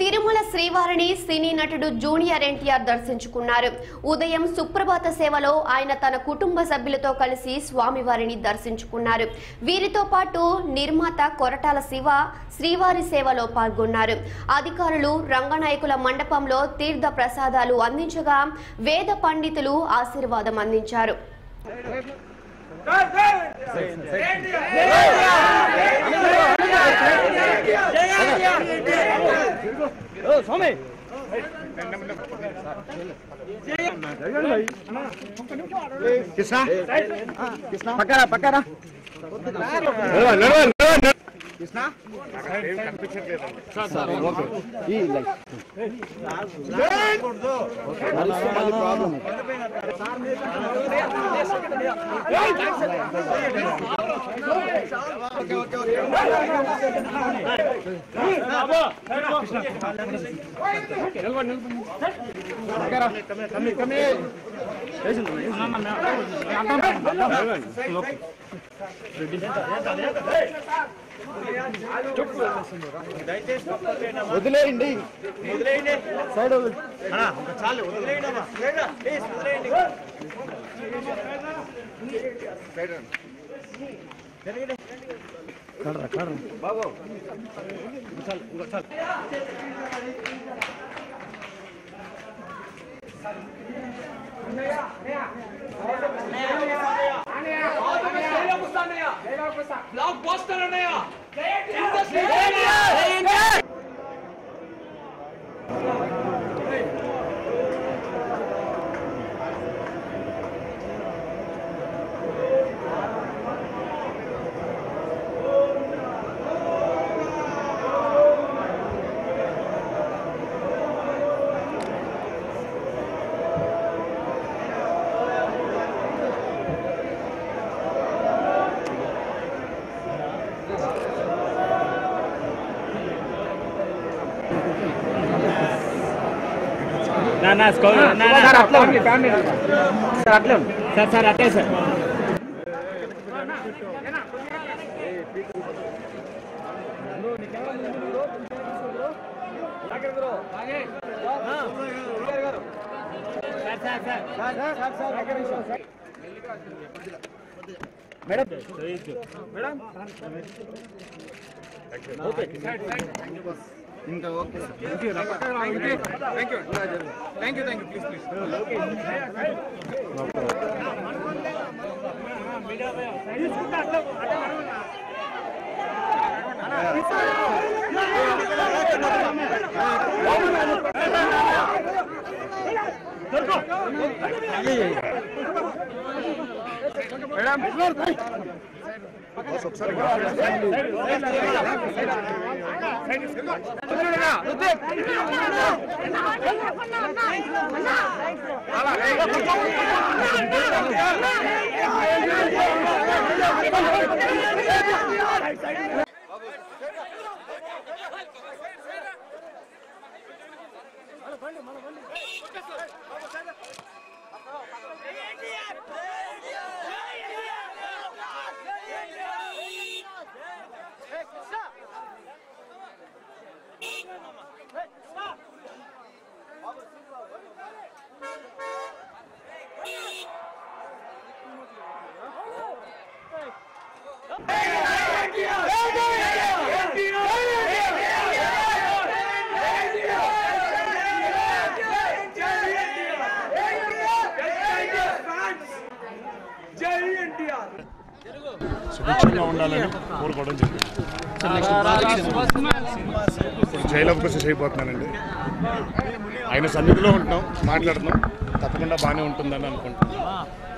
తిరుమల శ్రీవారిని సినీ నటుడు జూనియర్ ఎన్టీఆర్ దర్శించుకున్నారు ఉదయం సుప్రభాత సేవలో ఆయన తన కుటుంబ సభ్యులతో కలిసి స్వామివారిని దర్శించుకున్నారు వీరితో పాటు నిర్మాత కొరటాల శివ శ్రీవారి సేవలో పాల్గొన్నారు అధికారులు రంగనాయకుల మండపంలో తీర్థ ప్రసాదాలు అందించగా వేద పండితులు ఆశీర్వాదం అందించారు కృష్ణ కృష్ణ పక్కరా పక్కరా కృష్ణ ఓకే ఈ లైట్ మళ్ళీ ప్రాబ్లం వదిలేయండి సైడ్ వదిలే కడరా కడరా బ్లాక్ పోస్టర్ అన్నయ్య సార్ అట్లా ఉంది సార్ అట్లా ఉంది సార్ సార్ అట్టే సార్ మేడం ఇంకా ఓకే జై ఎన్టీఆర్ సుభిక్షంగా ఉండాలని కోరుకోవడం జరిగింది ఇప్పుడు జైలు అవకాశం అయిపోతున్నానండి ఆయన సన్నిధిలో ఉంటున్నాం మాట్లాడుతున్నాం తప్పకుండా బాగానే ఉంటుందని అనుకుంటున్నాం